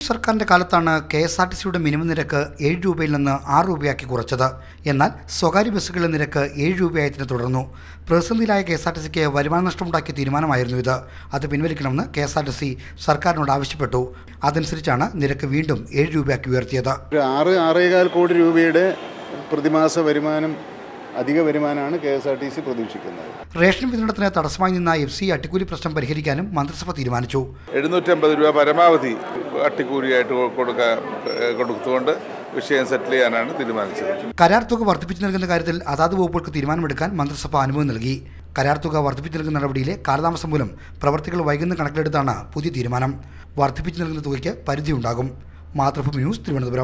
സർക്കാരിന്റെ കാലത്താണ് K S R T സിയുടെ മിനിമം നിരക്ക് ഏഴ് രൂപയിൽ നിന്ന് ആറ് രൂപയാക്കി കുറച്ചത് എന്നാൽ സ്വകാര്യ ബസ്സുകളുടെ നിരക്ക് ഏഴ് രൂപയായതിനെ തുടർന്നു പ്രതിസന്ധിയിലായ കെ എസ് ആർ ടി സിക്ക് വരുമാന നഷ്ടമുണ്ടാക്കിയ തീരുമാനമായിരുന്നു ഇത് അത് പിൻവലിക്കണമെന്ന് K S R T C സർക്കാരിനോട് ആവശ്യപ്പെട്ടു അതനുസരിച്ചാണ് നിരക്ക് വീണ്ടും ഏഴ് രൂപയാക്കി ഉയർത്തിയത് ഒരു ആറ് ആറേകാൽ കോടി രൂപയുടെ പ്രതിമാസ വരുമാനം അധിക വരുമാനമാണ് K S R T C പ്രതീക്ഷിക്കുന്നത് റേഷൻ വിതരണത്തിന് തടസ്സമായി നിന്ന എഫ് സി അട്ടിക്കൂലി പ്രശ്നം പരിഹരിക്കാനും മന്ത്രിസഭ തീരുമാനിച്ചു എഴുന്നൂറ്റമ്പത് രൂപ പരമാവധി അട്ടിക്കൂലിയായിട്ട് കൊടുക്കാൻ കൊടുത്തുകൊണ്ട് വിഷയം സെറ്റിൽ ചെയ്യാനാണ് തീരുമാനിച്ചത് കരാർ തുക വർദ്ധിപ്പിച്ചു നൽകുന്ന കാര്യത്തിൽ അതാത് വകുപ്പുകൾക്ക് തീരുമാനമെടുക്കാൻ മന്ത്രിസഭ അനുമതി നൽകി കരാർ തുക വർദ്ധിപ്പിച്ചു നൽകുന്ന നടപടിയിലെ കാലതാമസം മൂലം പ്രവർത്തികൾ വൈകുന്ന കണക്കിലെടുത്താണ് പുതിയ തീരുമാനം വർദ്ധിപ്പിച്ചു നൽകുന്ന തുകയ്ക്ക് പരിധിയുണ്ടാകും മാതൃഭൂമി ന്യൂസ് തിരുവനന്തപുരം